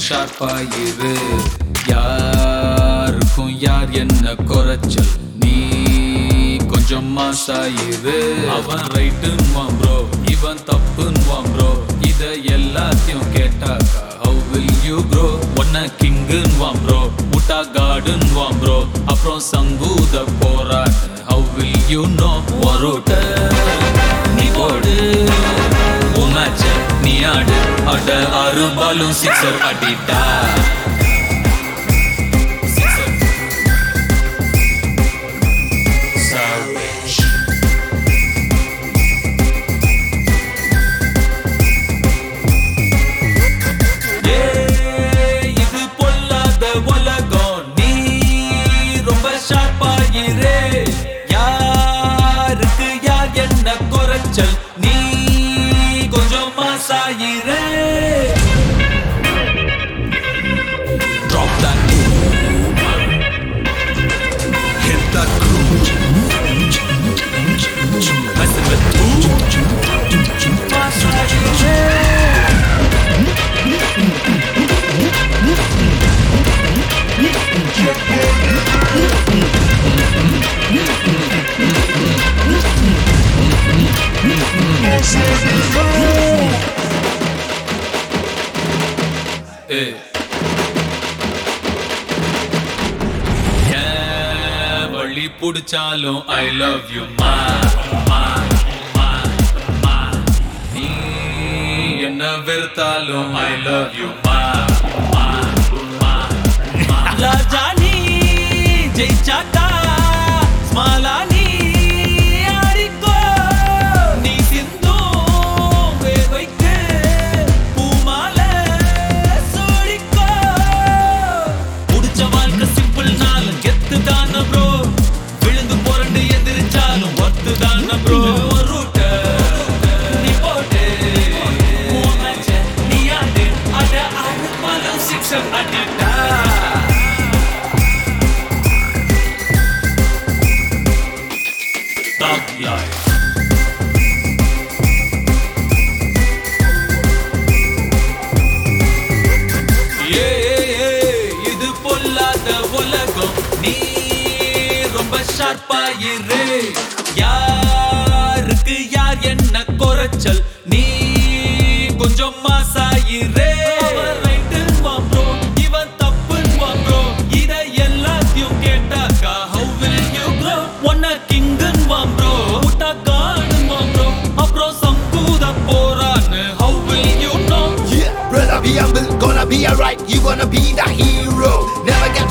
ஷார்ப்பா இரு யாருக்கும் யார் என்ன குறைச்சல் நீ கொஞ்சம் மாசாயிரு அவன் ரைட்டுன்னுவான் ப்ரோ இவன் தப்புன்னுவான் ப்ரோ இத எல்லாத்தையும் கேட்டாக்கா ஹவு வில் யூ ப்ரோ ஒன்ன கிங்குன்னுவான் ப்ரோ முட்டா காடுன்னுவான் ப்ரோ அப்புறம் சங்கூத போராட்ட ஹவு வில் யூ நோ ஒரோட்ட நீ போடு உன் மேட்ச நீ ஆடு அட ஆறு பாலும் சிக்ஸர் அடிட்டா Sixer. Savage. ஏய், இது பொல்லாத உலகம் நீ ரொம்ப ஷார்ப்பாயிரே யாருக்கு யார் என்ன குறைச்சல் நீ கொஞ்சம் மாசாயிரே Drop that Hit that groove Messing with who? Masayiре Hey. ஏன் வழி புடிச்சாலும் ஐ லவ் யூ மா மா, மா, மா. நீ என்ன வெறுத்தாலும் ஐ லவ் யூ மா மா, மா, மா. ராஜா நீ ஜெயிச்சாக்கா ஸ்மாலா நீ ஆடிக்கோ நீ சிந்தும் வேர்வைக்கு பூமாலை சூடிக்கோ புடிச்ச வாழ்க்கை சிம்பிள் நாளும் கெத்து தான ப்ரோ விழுந்து புரண்டு எதிரிச்சாலும் ஒத்து தான ப்ரோ ரூட்ட நீ போட்டு உன் match அ நீ ஆடு அட ஆடு பாலம் சிக்ஸர் அடிட்டா Thug life ஏய், இது பொல்லாத உலகம் நீ ரொம்ப ஷார்ப்பாயிரு யாருக்கு யார் என்ன குறைச்சல் நீ கொஞ்சம் மாசாயிரே அவன் ரைட்டுன்னுவான் bro, இவன் தப்புன்னுவான் bro. இத எல்லாத்தையும் கேட்டாக்கா how will you grow? உன்னை king-ன்னுவான் bro, முட்டா காடுன்னுவான் bro. அப்புறம் சங்கூத போறான்னு how will you know? Yeah, brother, be humble, gonna be alright. You gonna be the hero. Never get